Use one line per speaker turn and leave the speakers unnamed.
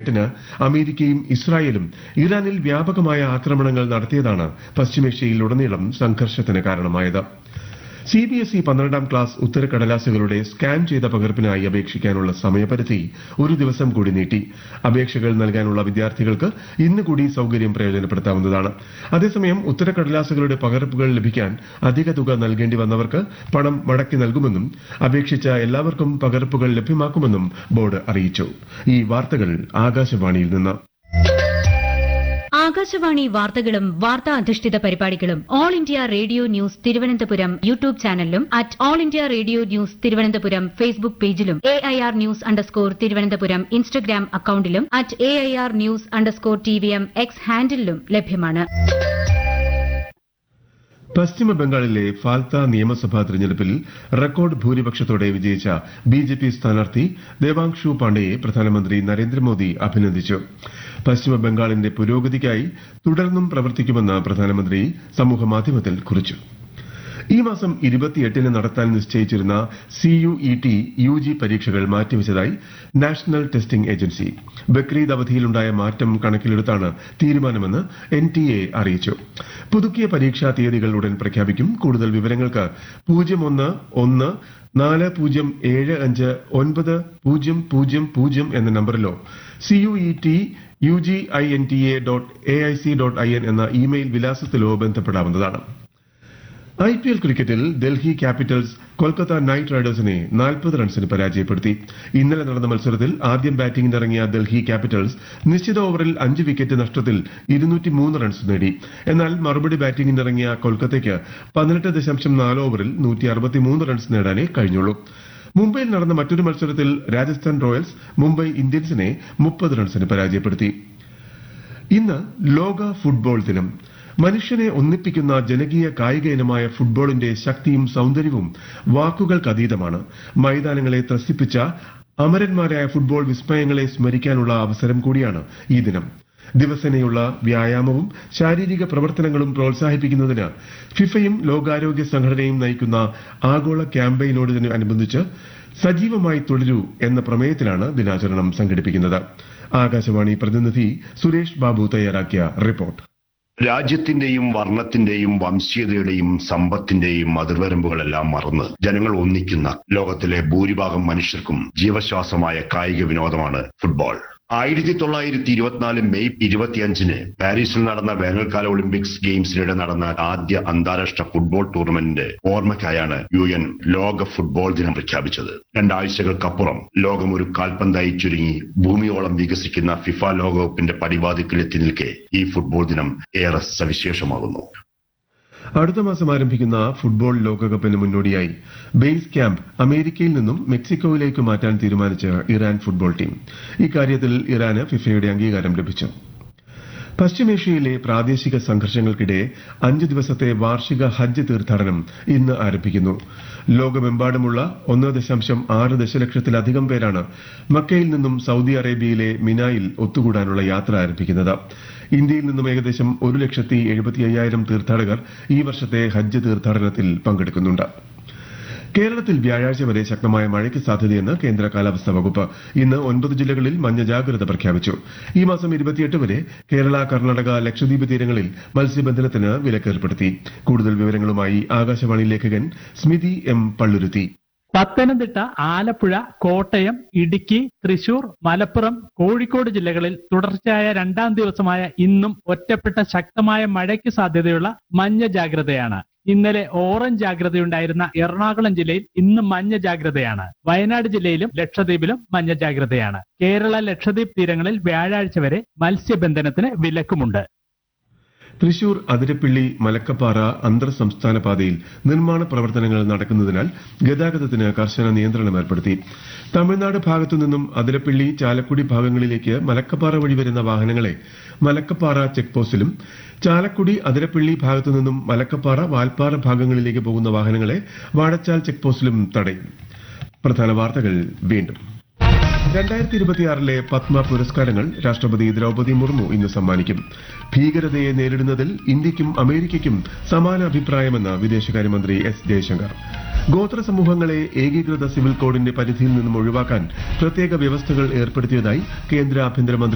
എട്ടിന് അമേരിക്കയും ഇസ്രായേലും ഇറാനിൽ വ്യാപകമായ ആക്രമണങ്ങൾ നടത്തിയതാണ് പശ്ചിമേഷ്യയിലുടനീളം സംഘർഷത്തിന് കാരണമായത് സി ബി എസ് ഇ പന്ത്രണ്ടാം ക്ലാസ് ഉത്തരക്കടലാസുകളുടെ സ്കാൻ ചെയ്ത പകർപ്പിനായി അപേക്ഷിക്കാനുള്ള സമയപരിധി ഒരു ദിവസം കൂടി നീട്ടി അപേക്ഷകൾ നൽകാനുള്ള വിദ്യാർത്ഥികൾക്ക് ഇന്ന് കൂടി സൌകര്യം പ്രയോജനപ്പെടുത്താവുന്നതാണ് അതേസമയം ഉത്തരക്കടലാസുകളുടെ പകർപ്പുകൾ ലഭിക്കാൻ അധിക തുക നൽകേണ്ടി വന്നവർക്ക് പണം മടക്കി നൽകുമെന്നും അപേക്ഷിച്ച എല്ലാവർക്കും പകർപ്പുകൾ ലഭ്യമാക്കുമെന്നും ബോർഡ് അറിയിച്ചു ഈ വാർത്തകൾ ആകാശവാണിയിൽ നിന്ന്
ആകാശവാണി വാർത്തകളും വാർത്താ അധിഷ്ഠിത പരിപാടികളും all India radio news Thiruvananthapuram YouTube ചാനലിലും at all India radio news Thiruvananthapuram Facebook പേജിലും A I R news underscore Thiruvananthapuram Instagram അക്കൌണ്ടിലും at A I R news underscore T V M X ഹാൻഡിലും ലഭ്യമാണ്
പശ്ചിമ ബംഗാളിലെ ഫാൽത്ത നിയമസഭാ തെരഞ്ഞെടുപ്പിൽ റെക്കോർഡ് ഭൂരിപക്ഷത്തോടെ വിജയിച്ച ബി ജെ പി സ്ഥാനാർത്ഥി ദേവാങ്ഷു പാണ്ഡെയെ പ്രധാനമന്ത്രി നരേന്ദ്രമോദി അഭിനന്ദിച്ചു പശ്ചിമ ബംഗാളിന്റെ പുരോഗതിക്കായി തുടർന്നും പ്രവർത്തിക്കുമെന്ന് പ്രധാനമന്ത്രി സമൂഹമാധ്യമത്തിൽ കുറിച്ചു ഈ മാസം ഇരുപത്തിയെട്ടിന് നടത്താൻ നിശ്ചയിച്ചിരുന്ന C U E T U G പരീക്ഷകൾ മാറ്റിവച്ചതായി നാഷണൽ ടെസ്റ്റിംഗ് ഏജൻസി ബക്രീദ് അവധിയിലുണ്ടായ മാറ്റം കണക്കിലെടുത്താണ് തീരുമാനമെന്ന് എൻ ടി എ അറിയിച്ചു പുതുക്കിയ പരീക്ഷാ തീയതികൾ ഉടൻ പ്രഖ്യാപിക്കും കൂടുതൽ വിവരങ്ങൾക്ക് പൂജ്യം ഒന്ന് ഒന്ന് നാല് പൂജ്യം ഏഴ് അഞ്ച് ഒൻപത് പൂജ്യം പൂജ്യം പൂജ്യം എന്ന നമ്പറിലോ C U E T U G I N T A dot A I C dot I N എന്ന ഇമെയിൽ വിലാസത്തിലോ ബന്ധപ്പെടാവുന്നതാണ് ഐ പി എൽ ക്രിക്കറ്റിൽ ഡൽഹി ക്യാപിറ്റൽസ് കൊൽക്കത്ത നൈറ്റ് റൈഡേഴ്സിനെ നാൽപ്പത് റൺസിന് പരാജയപ്പെടുത്തി ഇന്നലെ നടന്ന മത്സരത്തിൽ ആദ്യം ബാറ്റിംഗിനിറങ്ങിയ ഡൽഹി ക്യാപിറ്റൽസ് നിശ്ചിത ഓവറിൽ അഞ്ച് വിക്കറ്റ് നഷ്ടത്തിൽ ഇരുന്നൂറ്റിമൂന്ന് റൺസ് നേടി എന്നാൽ മറുപടി ബാറ്റിംഗിനിറങ്ങിയ കൊൽക്കത്തയ്ക്ക് പതിനെട്ട് ദശാംശം നാല് ഓവറിൽ നൂറ്റി അറുപത്തിമൂന്ന് റൺസ് നേടാനേ കഴിഞ്ഞുള്ളൂ മുംബൈയിൽ നടന്ന മറ്റൊരു മത്സരത്തിൽ രാജസ്ഥാൻ റോയൽസ് മുംബൈ ഇന്ത്യൻസിനെ മുപ്പത് റൺസിന് പരാജയപ്പെടുത്തി ഇന്ന് ലോക ഫുട്ബോൾ ദിനം മനുഷ്യനെ ഒന്നിപ്പിക്കുന്ന ജനകീയ കായിക ഇനമായ ഫുട്ബോളിന്റെ ശക്തിയും സൌന്ദര്യവും വാക്കുകൾക്കതീതമാണ് മൈതാനങ്ങളെ ത്രസിപ്പിച്ച അമരന്മാരായ ഫുട്ബോൾ വിസ്മയങ്ങളെ സ്മരിക്കാനുള്ള അവസരം കൂടിയാണ് ഈ ദിനം ദിവസേനയുള്ള വ്യായാമവും ശാരീരിക പ്രവർത്തനങ്ങളും പ്രോത്സാഹിപ്പിക്കുന്നതിന് ഫിഫയും ലോകാരോഗ്യ സംഘടനയും നയിക്കുന്ന ആഗോള ക്യാമ്പയിനോടനുബന്ധിച്ച് സജീവമായി തുടരൂ എന്ന പ്രമേയത്തിലാണ് ദിനാചരണം സംഘടിപ്പിക്കുന്നത് ആകാശവാണി പ്രതിനിധി സുരേഷ് ബാബു തയ്യാറാക്കിയ റിപ്പോർട്ട്
രാജ്യത്തിന്റെയും വർണ്ണത്തിന്റെയും വംശീയതയുടെയും സമ്പത്തിന്റെയും അതിർവരമ്പുകളെല്ലാം മറന്ന് ജനങ്ങൾ ഒന്നിക്കുന്ന ലോകത്തിലെ ഭൂരിഭാഗം മനുഷ്യർക്കും ജീവശ്വാസമായ കായിക വിനോദമാണ് ഫുട്ബോൾ ആയിരത്തി തൊള്ളായിരത്തി ഇരുപത്തിനാല് മെയ് ഇരുപത്തിയഞ്ചിന് പാരീസിൽ നടന്ന വേനൽക്കാല ഒളിമ്പിക്സ് ഗെയിംസിനിടെ നടന്ന ആദ്യ അന്താരാഷ്ട്ര ഫുട്ബോൾ ടൂർണമെന്റിന്റെ ഓർമ്മയ്ക്കായാണ് യു എൻ ലോക ഫുട്ബോൾ ദിനം പ്രഖ്യാപിച്ചത് രണ്ടാഴ്ചകൾക്കപ്പുറം ലോകം ഒരു കാൽപന്തായി ചുരുങ്ങി ഭൂമിയോളം വികസിക്കുന്ന ഫിഫ ലോകകപ്പിന്റെ പടിവാതിക്കൽ എത്തി നിൽക്കെ ഈ ഫുട്ബോൾ ദിനം ഏറെ സവിശേഷമാകുന്നു
അടുത്ത മാസം ആരംഭിക്കുന്ന ഫുട്ബോൾ ലോകകപ്പിന് മുന്നോടിയായി ബേസ് ക്യാമ്പ് അമേരിക്കയിൽ നിന്നും മെക്സിക്കോയിലേക്ക് മാറ്റാൻ തീരുമാനിച്ച് ഇറാൻ ഫുട്ബോൾ ടീം ഇക്കാര്യത്തിൽ ഇറാന് ഫിഫയുടെ അംഗീകാരം ലഭിച്ചു പശ്ചിമേഷ്യയിലെ പ്രാദേശിക സംഘർഷങ്ങൾക്കിടെ അഞ്ച് ദിവസത്തെ വാർഷിക ഹജ്ജ് തീർത്ഥാടനം ഇന്ന് ആരംഭിക്കുന്നു ലോകമെമ്പാടുമുള്ള ഒന്ന് ദശാംശം ആറ് ദശലക്ഷത്തിലധികം പേരാണ് മക്കയിൽ നിന്നും സൌദി അറേബ്യയിലെ മിനായിൽ ഒത്തുകൂടാനുള്ള യാത്ര ആരംഭിക്കുന്നത് ഇന്ത്യയിൽ നിന്നും ഏകദേശം ഒരു ലക്ഷത്തി എഴുപത്തി അയ്യായിരം തീർത്ഥാടകർ ഈ വർഷത്തെ ഹജ്ജ് തീർത്ഥാടനത്തിൽ പങ്കെടുക്കുന്നുണ്ട് കേരളത്തിൽ വ്യാഴാഴ്ച വരെ ശക്തമായ മഴയ്ക്ക് സാധ്യതയെന്ന് കേന്ദ്ര കാലാവസ്ഥാ വകുപ്പ് ഇന്ന് ഒൻപത് ജില്ലകളിൽ മഞ്ഞ ജാഗ്രത പ്രഖ്യാപിച്ചു ഈ മാസം ഇരുപത്തിയെട്ട് വരെ കേരള കർണാടക ലക്ഷദ്വീപ് തീരങ്ങളിൽ മത്സ്യബന്ധനത്തിന് വിലക്കേർപ്പെടുത്തി കൂടുതൽ വിവരങ്ങളുമായി ആകാശവാണി ലേഖകൻ സ്മിതി എം പള്ളുരുത്തി
പത്തനംതിട്ട ആലപ്പുഴ കോട്ടയം ഇടുക്കി തൃശൂർ മലപ്പുറം കോഴിക്കോട് ജില്ലകളിൽ തുടർച്ചയായ രണ്ടാം ദിവസമായ ഇന്നും ഒറ്റപ്പെട്ട ശക്തമായ മഴയ്ക്ക് സാധ്യതയുള്ള മഞ്ഞ ജാഗ്രതയാണ് ഇന്നലെ ഓറഞ്ച് ജാഗ്രതയുണ്ടായിരുന്ന എറണാകുളം ജില്ലയിൽ ഇന്ന് മഞ്ഞ ജാഗ്രതയാണ് വയനാട് ജില്ലയിലും ലക്ഷദ്വീപിലും മഞ്ഞ ജാഗ്രതയാണ് കേരള ലക്ഷദ്വീപ് തീരങ്ങളിൽ വ്യാഴാഴ്ച വരെ മത്സ്യബന്ധനത്തിന് വിലക്കുമുണ്ട്
തൃശൂർ അതിരപ്പിള്ളി മലക്കപ്പാറ അന്തർ സംസ്ഥാന പാതയിൽ നിർമ്മാണ പ്രവർത്തനങ്ങൾ നടക്കുന്നതിനാൽ ഗതാഗതത്തിന് കർശന നിയന്ത്രണം ഏർപ്പെടുത്തി തമിഴ്നാട് ഭാഗത്തു നിന്നും അതിരപ്പിള്ളി ചാലക്കുടി ഭാഗങ്ങളിലേക്ക് മലക്കപ്പാറ വഴി വരുന്ന വാഹനങ്ങളെ മലക്കപ്പാറ ചെക്ക് പോസ്റ്റിലും ചാലക്കുടി അതിരപ്പിള്ളി ഭാഗത്തു നിന്നും മലക്കപ്പാറ വാൽപ്പാറ ഭാഗങ്ങളിലേക്ക് പോകുന്ന വാഹനങ്ങളെ വാഴച്ചാൽ ചെക്ക് പോസ്റ്റിലും തടയും പ്രധാന വാർത്തകൾ വീണ്ടും രണ്ടായിരത്തി ഇരുപത്തിയാറിലെ പത്മ പുരസ്കാരങ്ങൾ രാഷ്ട്രപതി ദ്രൌപതി മുർമു ഇന്ന് സമ്മാനിക്കും ഭീകരതയെ നേരിടുന്നതിൽ ഇന്ത്യയ്ക്കും അമേരിക്കയ്ക്കും സമാന അഭിപ്രായമെന്ന് വിദേശകാര്യമന്ത്രി എസ് ജയശങ്കർ ഗോത്ര സമൂഹങ്ങളെ ഏകീകൃത സിവിൽ കോഡിന്റെ പരിധിയിൽ നിന്നും ഒഴിവാക്കാൻ പ്രത്യേക വ്യവസ്ഥകൾ ഏർപ്പെടുത്തിയതായി കേന്ദ്ര ആഭ്യന്തരമന്ത്രി